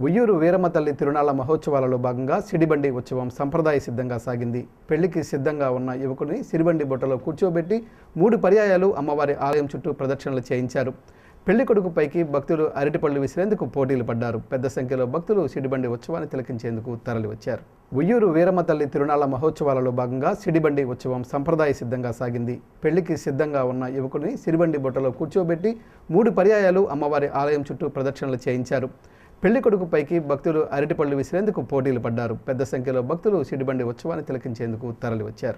ఉయ్యూరు వీరమ్మ తల్లి తిరునాళ్ల మహోత్సవాలలో భాగంగా సిడిబండి ఉత్సవం సంప్రదాయ సిద్ధంగా సాగింది పెళ్లికి సిద్ధంగా ఉన్న యువకుని సిరిబండి బుట్టలో కూర్చోబెట్టి మూడు పర్యాయాలు అమ్మవారి ఆలయం చుట్టూ ప్రదక్షిణలు చేయించారు పెళ్లి కొడుకు పైకి భక్తులు అరటిపళ్ళు విసిరేందుకు పోటీలు పడ్డారు పెద్ద సంఖ్యలో భక్తులు సిడిబండి ఉత్సవాన్ని తిలకించేందుకు తరలివచ్చారు ఉయ్యూరు వీరమ్మ తల్లి తిరునాళ్ల మహోత్సవాలలో భాగంగా సిడిబండి ఉత్సవం సంప్రదాయ సిద్ధంగా సాగింది పెళ్లికి సిద్ధంగా ఉన్న యువకుని సిరిబండి బుట్టలో కూర్చోబెట్టి మూడు పర్యాయాలు అమ్మవారి ఆలయం చుట్టూ ప్రదక్షిణలు చేయించారు పెళ్లి కొడుకు పైకి భక్తులు అరటిపళ్ళు విసిరేందుకు పోటీలు పడ్డారు పెద్ద సంఖ్యలో భక్తులు సిడిబండి ఉత్సవాన్ని తిలకించేందుకు తరలివచ్చారు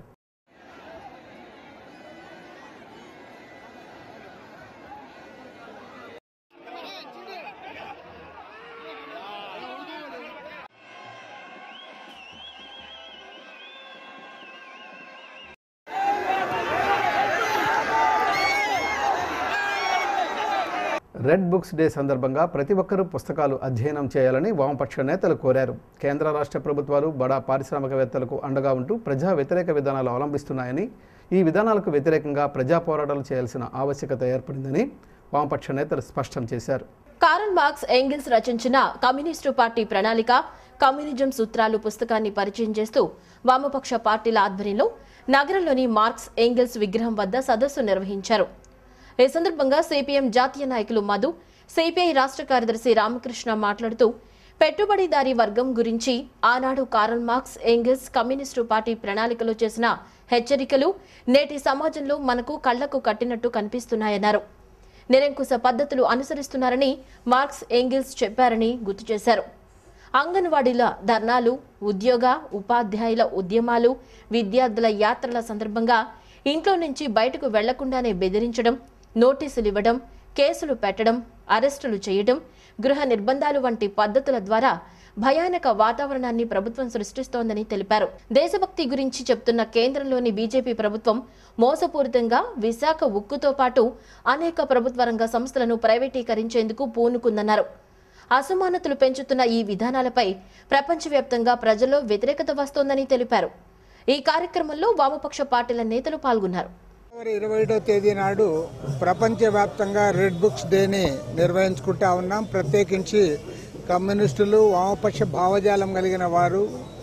రెడ్ బుక్స్ డే సందర్భంగా ప్రతి ఒక్కరూ పుస్తకాలు అధ్యయనం చేయాలని వామపక్ష నేతలు కోరారు కేంద్ర రాష్ట్ర ప్రభుత్వాలు బడా పారిశ్రామికవేత్తలకు అండగా ఉంటూ ప్రజా వ్యతిరేక విధానాలు అవలంబిస్తున్నాయని ఈ విధానాలకు వ్యతిరేకంగా ప్రజా పోరాటాలు చేయాల్సిన ఆవశ్యకత ఏర్పడిందని వామపక్ష నేతలు స్పష్టం చేశారు కారల్ మార్క్స్ ఎంగిల్స్ రచించిన కమ్యూనిస్టు పార్టీ ప్రణాళిక కమ్యూనిజం సూత్రాలు పుస్తకాన్ని పరిచయం చేస్తూ వామపక్ష పార్టీల ఆధ్వర్యంలో నగరంలోని మార్క్స్ ఎంగిల్స్ విగ్రహం వద్ద సదస్సు నిర్వహించారు ఈ సందర్భంగా సిపిఎం జాతీయ నాయకులు మధు సిపిఐ రాష్ట్ర కార్యదర్శి రామకృష్ణ మాట్లాడుతూ పెట్టుబడిదారీ వర్గం గురించి ఆనాడు Karl Marx Engels communist party ప్రణాళికలో చేసిన హెచ్చరికలు నేటి సమాజంలో మనకు కళ్లకు కట్టినట్టు కనిపిస్తున్నాయన్నారు నిరంకుశ పద్ధతులు అనుసరిస్తున్నారని మార్క్స్ ఎంగిల్స్ చెప్పారని గుర్తు చేశారు అంగన్వాడీల ధర్నాలు ఉద్యోగ ఉపాధ్యాయుల ఉద్యమాలు విద్యార్థుల యాత్రల సందర్భంగా ఇంట్లో నుంచి బయటకు వెళ్లకుండానే బెదిరించడం నోటీసులు ఇవ్వడం కేసులు పెట్టడం అరెస్టులు చేయడం గృహ నిర్బంధాలు వంటి పద్ధతుల ద్వారా భయానక వాతావరణాన్ని ప్రభుత్వం సృష్టిస్తోందని తెలిపారు దేశభక్తి గురించి చెప్తున్న కేంద్రంలోని బీజేపీ ప్రభుత్వం మోసపూరితంగా విశాఖ ఉక్కుతో పాటు అనేక ప్రభుత్వ రంగ సంస్థలను ప్రైవేటీకరించేందుకు పూనుకుందన్నారు అసమానతలు పెంచుతున్న ఈ విధానాలపై ప్రపంచవ్యాప్తంగా ప్రజల్లో వ్యతిరేకత వస్తోందని తెలిపారు ఈ కార్యక్రమంలో వామపక్ష పార్టీల నేతలు పాల్గొన్నారు జనవరి ఇరవై ఏడో తేదీ నాడు ప్రపంచవ్యాప్తంగా రెడ్ బుక్స్ డేని నిర్వహించుకుంటా ఉన్నాం ప్రత్యేకించి కమ్యూనిస్టులు వామపక్ష భావజాలం కలిగిన వారు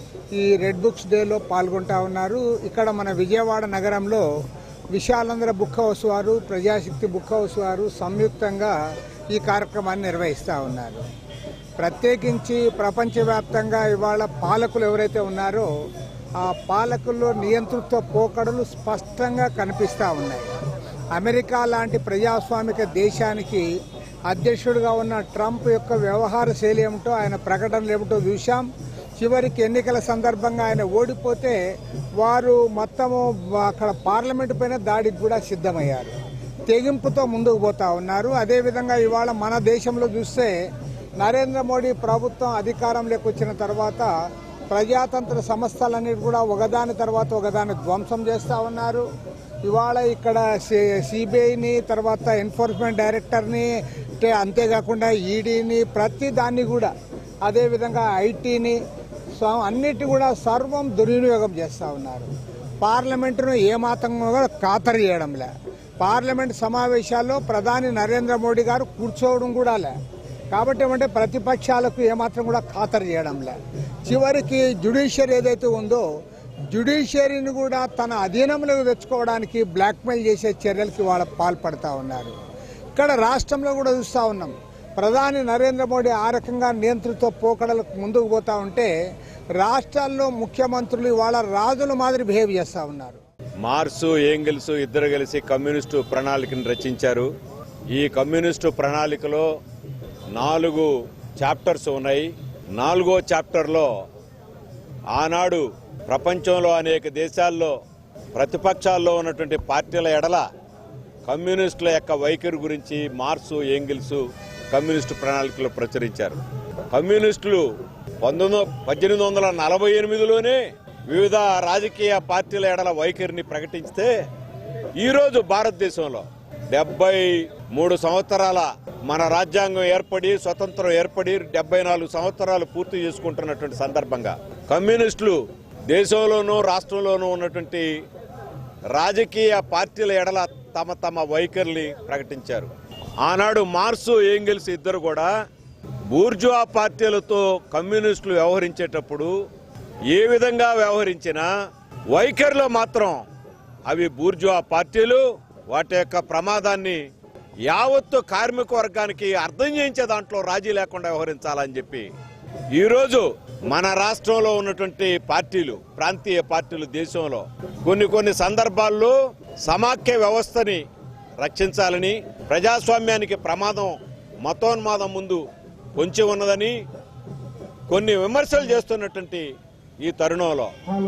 ఈ రెడ్ బుక్స్ డేలో పాల్గొంటా ఉన్నారు ఇక్కడ మన విజయవాడ నగరంలో విశాలంధ్ర బుక్ హౌస్ వారు ప్రజాశక్తి బుక్ హౌస్ వారు సంయుక్తంగా ఈ కార్యక్రమాన్ని నిర్వహిస్తూ ఉన్నారు ప్రత్యేకించి ప్రపంచవ్యాప్తంగా ఇవాళ పాలకులు ఎవరైతే ఉన్నారో ఆ పాలకుల్లో నియంతృత్వ పోకడలు స్పష్టంగా కనిపిస్తూ ఉన్నాయి అమెరికా లాంటి ప్రజాస్వామిక దేశానికి అధ్యక్షుడిగా ఉన్న ట్రంప్ యొక్క వ్యవహార శైలి ఏమిటో ఆయన ప్రకటనలు ఏమిటో చూశాం చివరికి ఎన్నికల సందర్భంగా ఆయన ఓడిపోతే వారు మొత్తము అక్కడ పార్లమెంటు పైన దాడికి కూడా సిద్ధమయ్యారు తెగింపుతో ముందుకు పోతా ఉన్నారు అదేవిధంగా ఇవాళ మన దేశంలో చూస్తే నరేంద్ర మోడీ ప్రభుత్వం అధికారంలోకి వచ్చిన తర్వాత ప్రజాతంత్ర సంస్థలన్నిటి కూడా ఒకదాని తర్వాత ఒకదాని ధ్వంసం చేస్తూ ఉన్నారు ఇవాళ ఇక్కడ సిబిఐని తర్వాత ఎన్ఫోర్స్మెంట్ డైరెక్టర్ని అంటే అంతేకాకుండా ఈడీని ప్రతి దాన్ని కూడా అదేవిధంగా ఐటీని సో అన్నిటి కూడా సర్వం దుర్వినియోగం చేస్తూ ఉన్నారు పార్లమెంటును ఏమాత్రం కూడా ఖాతరు చేయడంలే పార్లమెంట్ సమావేశాల్లో ప్రధాని నరేంద్ర మోడీ గారు కూర్చోవడం కూడా లే కాబట్టి ఏమంటే ప్రతిపక్షాలకు ఏమాత్రం కూడా ఖాతరు చేయడంలే చివరికి జ్యుడిషియరీ ఏదైతే ఉందో జ్యుడిషియరీని కూడా తన అధీనంలోకి తెచ్చుకోవడానికి బ్లాక్మెయిల్ చేసే చర్యలకి వాళ్ళ పాల్పడతా ఉన్నారు ఇక్కడ రాష్ట్రంలో కూడా చూస్తూ ఉన్నాం ప్రధాని నరేంద్ర మోడీ ఆ రకంగా నియంత్రిత పోకడలకు ముందుకు పోతా ఉంటే రాష్ట్రాల్లో ముఖ్యమంత్రులు ఇవాళ రాజుల మాదిరి బిహేవ్ చేస్తూ ఉన్నారు మార్సు ఏంగిల్స్ ఇద్దరు కలిసి కమ్యూనిస్టు ప్రణాళికను రచించారు ఈ కమ్యూనిస్టు ప్రణాళికలో నాలుగు చాప్టర్స్ ఉన్నాయి నాలుగో చాప్టర్లో ఆనాడు ప్రపంచంలో అనేక దేశాల్లో ప్రతిపక్షాల్లో ఉన్నటువంటి పార్టీల ఎడల కమ్యూనిస్టుల యొక్క వైఖరి గురించి మార్సు ఏంగిల్స్ కమ్యూనిస్టు ప్రణాళికలో ప్రచురించారు కమ్యూనిస్టులు పంతొమ్మిది పద్దెనిమిది వందల నలభై ఎనిమిదిలోనే వివిధ రాజకీయ పార్టీల ఎడల వైఖరిని ప్రకటిస్తే ఈరోజు భారతదేశంలో డెబ్బై మూడు సంవత్సరాల మన రాజ్యాంగం ఏర్పడి స్వతంత్రం ఏర్పడి డెబ్బై నాలుగు సంవత్సరాలు పూర్తి చేసుకుంటున్నటువంటి సందర్భంగా కమ్యూనిస్టులు దేశంలోనూ రాష్ట్రంలోనూ ఉన్నటువంటి రాజకీయ పార్టీల ఎడల తమ తమ వైఖరిని ప్రకటించారు ఆనాడు మార్సు ఏంగిల్స్ ఇద్దరు కూడా బూర్జువా పార్టీలతో కమ్యూనిస్టులు వ్యవహరించేటప్పుడు ఏ విధంగా వ్యవహరించినా వైఖరిలో మాత్రం అవి బూర్జువా పార్టీలు వాటి యొక్క ప్రమాదాన్ని యావత్తు కార్మిక వర్గానికి అర్థం చేయించే దాంట్లో రాజీ లేకుండా వ్యవహరించాలని చెప్పి ఈరోజు మన రాష్ట్రంలో ఉన్నటువంటి పార్టీలు ప్రాంతీయ పార్టీలు దేశంలో కొన్ని కొన్ని సందర్భాల్లో సమాఖ్య వ్యవస్థని రక్షించాలని ప్రజాస్వామ్యానికి ప్రమాదం మతోన్మాదం ముందు పొంచి ఉన్నదని కొన్ని విమర్శలు చేస్తున్నటువంటి ఈ తరుణంలో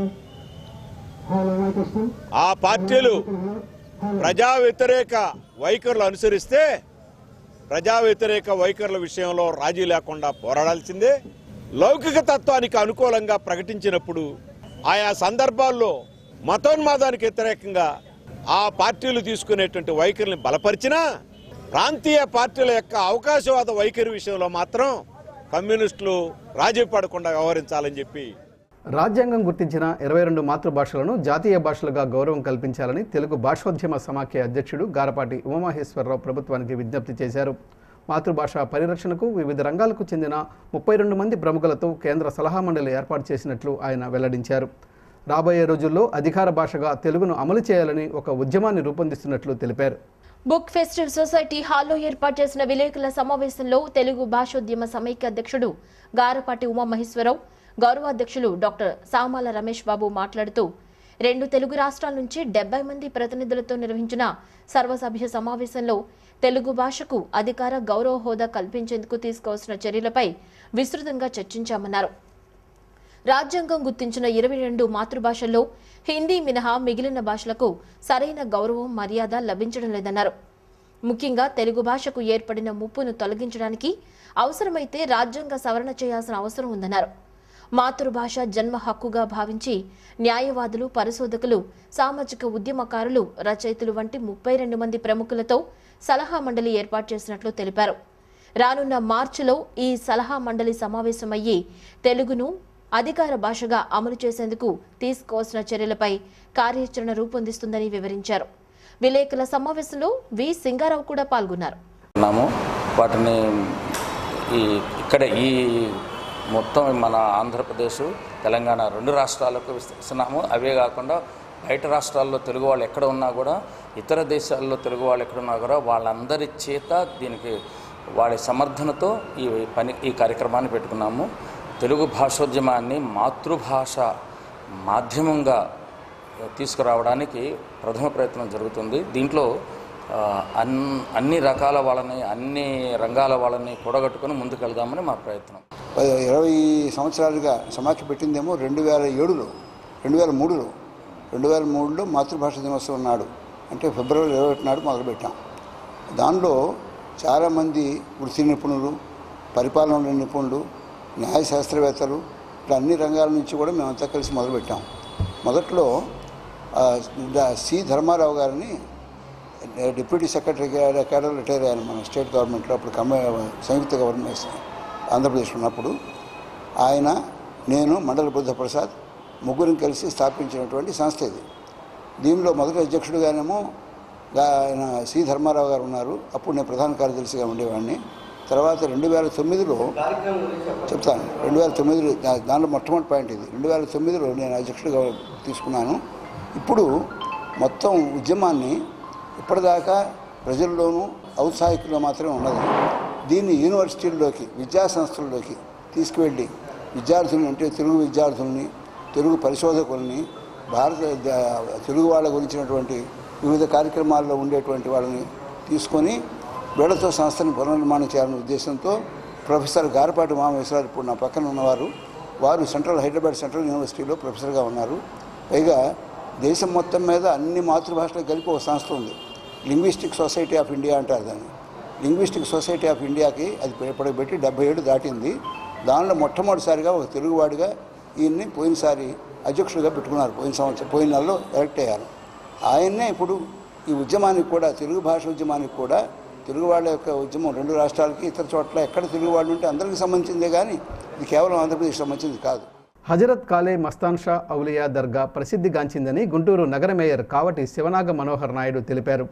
ఆ పార్టీలు ప్రజా వ్యతిరేక వైఖరులు అనుసరిస్తే ప్రజా వ్యతిరేక వైఖరుల విషయంలో రాజీ లేకుండా పోరాడాల్సిందే లౌకిక తత్వానికి అనుకూలంగా ప్రకటించినప్పుడు ఆయా సందర్భాల్లో మతోన్మాదానికి వ్యతిరేకంగా ఆ పార్టీలు తీసుకునేటువంటి వైఖరిని బలపరిచినా ప్రాంతీయ పార్టీల యొక్క అవకాశవాద వైఖరి విషయంలో మాత్రం కమ్యూనిస్టులు రాజీ పడకుండా వ్యవహరించాలని చెప్పి రాజ్యాంగం గుర్తించిన ఇరవై రెండు మాతృభాషలను జాతీయ భాషలుగా గౌరవం కల్పించాలని తెలుగు భాషోద్యమ సమాఖ్య అధ్యక్షుడు గారపాటి ఉమామహేశ్వరరావు ప్రభుత్వానికి విజ్ఞప్తి చేశారు మాతృభాష పరిరక్షణకు వివిధ రంగాలకు చెందిన ముప్పై రెండు మంది ప్రముఖులతో కేంద్ర సలహా మండలి ఏర్పాటు చేసినట్లు ఆయన వెల్లడించారు రాబోయే రోజుల్లో అధికార భాషగా తెలుగును అమలు చేయాలని ఒక ఉద్యమాన్ని రూపొందిస్తున్నట్లు తెలిపారు బుక్ ఫెస్టివల్ సొసైటీ హాల్లో ఏర్పాటు చేసిన విలేకరుల సమావేశంలో తెలుగు భాషోద్యమ సమైక్య అధ్యక్షుడు గారపాటి ఉమామహేశ్వరరావు గౌరవ అధ్యక్షులు డాక్టర్ సామాల రమేష్ బాబు మాట్లాడుతూ రెండు తెలుగు రాష్ట్రాల నుంచి డెబ్బై మంది ప్రతినిధులతో నిర్వహించిన సర్వసభ్య సమావేశంలో తెలుగు భాషకు అధికార గౌరవ హోదా కల్పించేందుకు తీసుకోవాల్సిన చర్యలపై విస్తృతంగా చర్చించామన్నారు రాజ్యాంగం గుర్తించిన ఇరవై రెండు మాతృభాషల్లో హిందీ మినహా మిగిలిన భాషలకు సరైన గౌరవం మర్యాద లభించడం లేదన్నారు ముఖ్యంగా తెలుగు భాషకు ఏర్పడిన ముప్పును తొలగించడానికి అవసరమైతే రాజ్యాంగ సవరణ చేయాల్సిన అవసరం ఉందన్నారు మాతృభాష జన్మ హక్కుగా భావించి న్యాయవాదులు పరిశోధకులు సామాజిక ఉద్యమకారులు రచయితలు వంటి ముప్పై రెండు మంది ప్రముఖులతో సలహా మండలి ఏర్పాటు చేసినట్లు తెలిపారు రానున్న మార్చిలో ఈ సలహా మండలి సమావేశమయ్యి తెలుగును అధికార భాషగా అమలు చేసేందుకు తీసుకోవాల్సిన చర్యలపై కార్యాచరణ రూపొందిస్తుందని వివరించారు విలేకరుల సమావేశంలో వి సింగారావు కూడా పాల్గొన్నారు ఉన్నాము వాటిని ఈ ఇక్కడ ఈ మొత్తం మన ఆంధ్రప్రదేశ్ తెలంగాణ రెండు రాష్ట్రాలకు విస్తరిస్తున్నాము అవే కాకుండా బయట రాష్ట్రాల్లో తెలుగు వాళ్ళు ఎక్కడ ఉన్నా కూడా ఇతర దేశాల్లో తెలుగు వాళ్ళు ఎక్కడ ఉన్నా కూడా వాళ్ళందరి చేత దీనికి వాళ్ళ సమర్థనతో ఈ పని ఈ కార్యక్రమాన్ని పెట్టుకున్నాము తెలుగు భాషోద్యమాన్ని మాతృభాష మాధ్యమంగా తీసుకురావడానికి ప్రథమ ప్రయత్నం జరుగుతుంది దీంట్లో ఆ, అన్ అన్ని రకాల వాళ్ళని అన్ని రంగాల వాళ్ళని కూడగట్టుకొని ముందుకెళ్దామని మా ప్రయత్నం ఇరవై సంవత్సరాలుగా సమాఖ్య పెట్టిందేమో రెండు వేల ఏడులో రెండు వేల మూడులో రెండు వేల మూడులో మాతృభాష దినోత్సవం నాడు అంటే ఫిబ్రవరి ఇరవై ఒకటి నాడు మొదలుపెట్టాం దానిలో చాలామంది వృత్తి నిపుణులు పరిపాలన నిపుణులు న్యాయ శాస్త్రవేత్తలు ఇట్లా అన్ని రంగాల నుంచి కూడా మేమంతా కలిసి మొదలుపెట్టాం మొదట్లో ఆ, డా- సి ధర్మారావు గారిని డిప్యూటీ సెక్రటరీ కేడర్ రిటైర్ అయ్యాను మన స్టేట్ గవర్నమెంట్లో అప్పుడు కమ్మ సంయుక్త గవర్నమెంట్ ఆంధ్రప్రదేశ్ ఉన్నప్పుడు ఆయన నేను మండల బుద్ధ ప్రసాద్ ముగ్గురం కలిసి స్థాపించినటువంటి సంస్థ ఇది దీనిలో మొదటి అధ్యక్షుడిగానేమో గా- ఆయన సి ధర్మారావు గారు ఉన్నారు అప్పుడు నేను ప్రధాన కార్యదర్శిగా ఉండేవాడిని తర్వాత రెండు వేల తొమ్మిదిలో చెప్తాను రెండు వేల తొమ్మిదిలో దా- దానిలో మొట్టమొదటి పాయింట్ ఇది రెండు వేల తొమ్మిదిలో నేను అధ్యక్షుడిగా తీసుకున్నాను ఇప్పుడు మొత్తం ఉద్యమాన్ని ఇప్పటిదాకా ప్రజల్లోనూ ఔత్సాహికుల్లో మాత్రమే ఉన్నది దీన్ని యూనివర్సిటీల్లోకి విద్యా సంస్థల్లోకి తీసుకువెళ్ళి విద్యార్థులను అంటే తెలుగు విద్యార్థుల్ని తెలుగు పరిశోధకుల్ని భారత ద- తెలుగు వాళ్ళ గురించినటువంటి వివిధ కార్యక్రమాల్లో ఉండేటువంటి వాళ్ళని తీసుకొని వీళ్ళతో సంస్థని పునర్నిర్మాణం చేయాలనే ఉద్దేశంతో ప్రొఫెసర్ గారపాటి మామేశ్వరారు ఇప్పుడు నా పక్కన ఉన్నవారు వారు సెంట్రల్ హైదరాబాద్ సెంట్రల్ యూనివర్సిటీలో ప్రొఫెసర్గా ఉన్నారు పైగా దేశం మొత్తం మీద అన్ని మాతృభాషలకు కలిపి ఒక సంస్థ ఉంది లింగ్విస్టిక్ సొసైటీ ఆఫ్ ఇండియా అంటారు దాన్ని లింగ్విస్టిక్ సొసైటీ ఆఫ్ ఇండియాకి అది ఇప్పటికి పెట్టి డెబ్బై ఏడు దాటింది దానిలో మొట్టమొదటిసారిగా ఒక తెలుగువాడిగా ఈయన్ని పోయినసారి అధ్యక్షుడిగా పెట్టుకున్నారు పోయిన సంవత్సరం పోయిన నెలలో ఎలక్ట్ అయ్యారు ఆయన్నే ఇప్పుడు ఈ ఉద్యమానికి కూడా తెలుగు భాష ఉద్యమానికి కూడా తెలుగు వాళ్ళ యొక్క ఉద్యమం రెండు రాష్ట్రాలకి ఇతర చోట్ల ఎక్కడ తెలుగు వాళ్ళు ఉంటే అందరికీ సంబంధించిందే కానీ ఇది కేవలం ఆంధ్రప్రదేశ్ సంబంధించింది కాదు హజరత్ కాలే మస్తాన్ షా ఔలియా దర్గా ప్రసిద్ధిగాంచిందని గుంటూరు నగర మేయర్ కావటి శివనాగ మనోహర్ నాయుడు తెలిపారు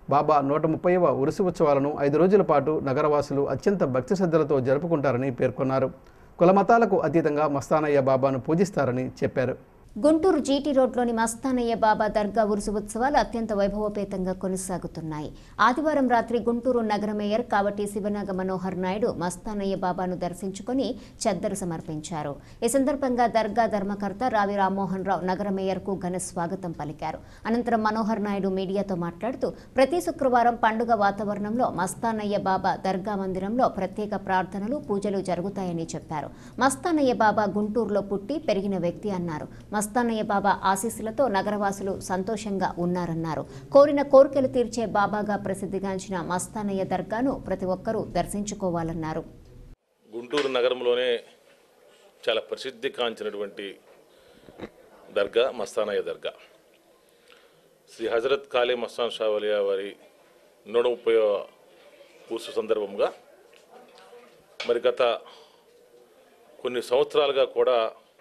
బాబా నూట ముప్పైవ ఉరుసు ఉత్సవాలను ఐదు రోజుల పాటు నగరవాసులు అత్యంత భక్తి శ్రద్ధలతో జరుపుకుంటారని పేర్కొన్నారు కులమతాలకు అతీతంగా మస్తానయ్య బాబాను పూజిస్తారని చెప్పారు గుంటూరు జీటీ రోడ్లోని మస్తానయ్య బాబా దర్గా ఉరుసు ఉత్సవాలు అత్యంత వైభవపేతంగా కొనసాగుతున్నాయి ఆదివారం రాత్రి గుంటూరు నగర మేయర్ కావటి శివనాగ మనోహర్ నాయుడు మస్తానయ్య బాబాను దర్శించుకుని చెద్దరు సమర్పించారు ఈ సందర్భంగా దర్గా ధర్మకర్త రావి రామ్మోహన్ రావు నగర మేయర్కు ఘన స్వాగతం పలికారు అనంతరం మనోహర్ నాయుడు మీడియాతో మాట్లాడుతూ ప్రతి శుక్రవారం పండుగ వాతావరణంలో మస్తానయ్య బాబా దర్గా మందిరంలో ప్రత్యేక ప్రార్థనలు పూజలు జరుగుతాయని చెప్పారు మస్తానయ్య బాబా గుంటూరులో పుట్టి పెరిగిన వ్యక్తి అన్నారు మస్తానయ్య బాబా ఆశీస్సులతో నగరవాసులు సంతోషంగా ఉన్నారన్నారు కోరిన కోరికలు తీర్చే బాబాగా ప్రసిద్ధిగాంచిన మస్తానయ్య దర్గాను ప్రతి ఒక్కరూ దర్శించుకోవాలన్నారు గుంటూరు నగరంలోనే చాలా ప్రసిద్ధి కాంచినటువంటి దర్గా మస్తానయ్య దర్గా శ్రీ హజరత్ కాళీ మస్తాన్ షా వలియా వారి నూట ముప్పై పూర్సు సందర్భంగా మరి గత కొన్ని సంవత్సరాలుగా కూడా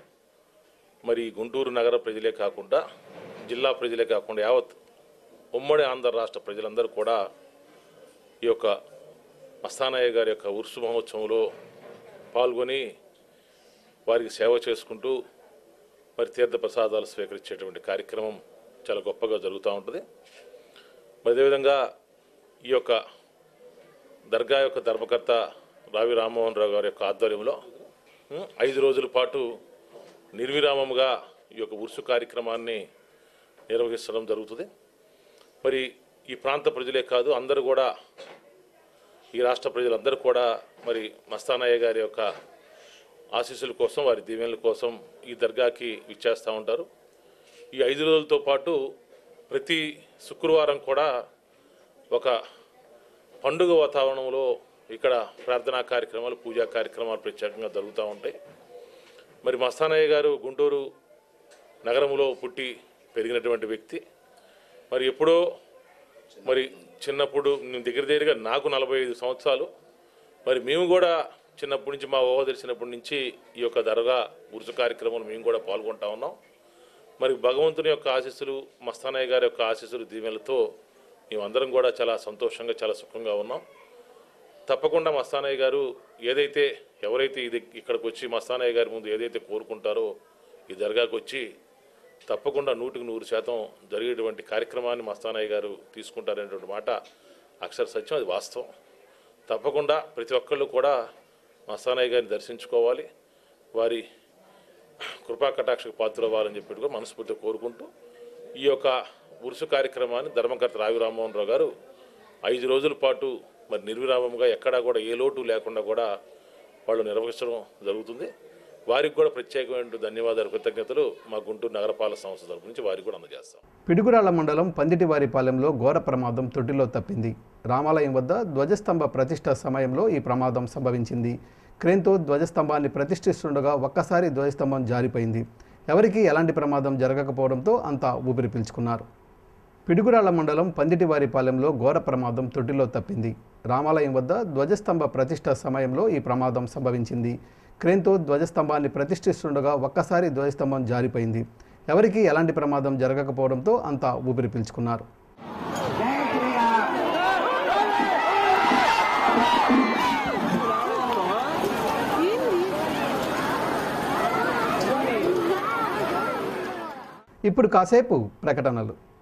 మరి గుంటూరు నగర ప్రజలే కాకుండా జిల్లా ప్రజలే కాకుండా యావత్ ఉమ్మడి ఆంధ్ర రాష్ట్ర ప్రజలందరూ కూడా ఈ యొక్క మస్తానయ్య గారి యొక్క ఉర్సు మహోత్సవంలో పాల్గొని వారికి సేవ చేసుకుంటూ మరి తీర్థ ప్రసాదాలు స్వీకరించేటువంటి కార్యక్రమం చాలా గొప్పగా జరుగుతూ ఉంటుంది మరి అదేవిధంగా ఈ యొక్క దర్గా యొక్క ధర్మకర్త రావి రామ్మోహన్ రావు గారి యొక్క ఆధ్వర్యంలో ఉం, ఐదు రోజుల పాటు నిర్విరామముగా ఈ యొక్క ఉర్సు కార్యక్రమాన్ని నిర్వహించడం జరుగుతుంది మరి ఈ ప్రాంత ప్రజలే కాదు అందరూ కూడా ఈ రాష్ట్ర ప్రజలందరూ కూడా మరి మస్తానయ్య గారి యొక్క ఆశీస్సుల కోసం వారి దీవెనల కోసం ఈ దర్గాకి విచ్చేస్తూ ఉంటారు ఈ ఐదు రోజులతో పాటు ప్రతి శుక్రవారం కూడా ఒక పండుగ వాతావరణంలో ఇక్కడ ప్రార్థనా కార్యక్రమాలు పూజా కార్యక్రమాలు ప్రత్యేకంగా జరుగుతూ ఉంటాయి మరి మస్తానయ్య గారు గుంటూరు నగరంలో పుట్టి పెరిగినటువంటి వ్యక్తి మరి ఎప్పుడో మరి చిన్నప్పుడు నేను దగ్గర దగ్గరగా నాకు నలభై ఐదు సంవత్సరాలు మరి మేము కూడా చిన్నప్పటి నుంచి మా ఊహ తెలిసినప్పటి నుంచి ఈ యొక్క దర్గా ఉరుసు కార్యక్రమంలో మేము కూడా పాల్గొంటా ఉన్నాం మరి భగవంతుని యొక్క ఆశీస్సులు మస్తానయ్య గారి యొక్క ఆశీస్సులు దీవెనలతో మేమందరం కూడా చాలా సంతోషంగా చాలా సుఖంగా ఉన్నాం తప్పకుండా మస్తానయ్య గారు ఏదైతే ఎవరైతే ఇది ఇక్కడికి వచ్చి మస్తానయ్య గారి ముందు ఏదైతే కోరుకుంటారో ఈ దర్గాకు వచ్చి తప్పకుండా నూటికి నూరు శాతం జరిగేటువంటి కార్యక్రమాన్ని మస్తానయ్య గారు తీసుకుంటారనేటువంటి మాట అక్షర సత్యం అది వాస్తవం తప్పకుండా ప్రతి ఒక్కళ్ళు కూడా మస్తానయ్య గారిని దర్శించుకోవాలి వారి కృపా కటాక్షకు పాత్ర అవ్వాలని చెప్పి కూడా మనస్ఫూర్తిగా కోరుకుంటూ ఈ యొక్క ఉరుసు కార్యక్రమాన్ని ధర్మకర్త రావి రామ్మోహన్ రావు గారు ఐదు రోజుల పాటు మరి నిర్విరామంగా ఎక్కడా కూడా ఏ లోటు లేకుండా కూడా వాళ్ళు నిర్వహించడం జరుగుతుంది వారికి కూడా ప్రత్యేకమైన ధన్యవాదాలు కృతజ్ఞతలు మా గుంటూరు నగరపాలక సంస్థ తరపు నుంచి వారికి కూడా అందజేస్తాం పిడుగురాళ్ల మండలం పందిటివారిపాలెంలో ఘోర ప్రమాదం తొట్టిలో తప్పింది రామాలయం వద్ద ధ్వజస్తంభ ప్రతిష్ట సమయంలో ఈ ప్రమాదం సంభవించింది క్రేన్తో ధ్వజస్తంభాన్ని ప్రతిష్ఠిస్తుండగా ఒక్కసారి ధ్వజస్తంభం జారిపోయింది ఎవరికీ ఎలాంటి ప్రమాదం జరగకపోవడంతో అంతా ఊపిరి పీల్చుకున్నారు పిడుగురాళ్ల మండలం పందిటివారిపాలెంలో ఘోర ప్రమాదం తొట్టిలో తప్పింది రామాలయం వద్ద ధ్వజస్తంభ ప్రతిష్ట సమయంలో ఈ ప్రమాదం సంభవించింది క్రేన్తో ధ్వజస్తంభాన్ని ప్రతిష్ఠిస్తుండగా ఒక్కసారి ధ్వజస్తంభం జారిపోయింది ఎవరికీ ఎలాంటి ప్రమాదం జరగకపోవడంతో అంతా ఊపిరి పీల్చుకున్నారు ఇప్పుడు కాసేపు ప్రకటనలు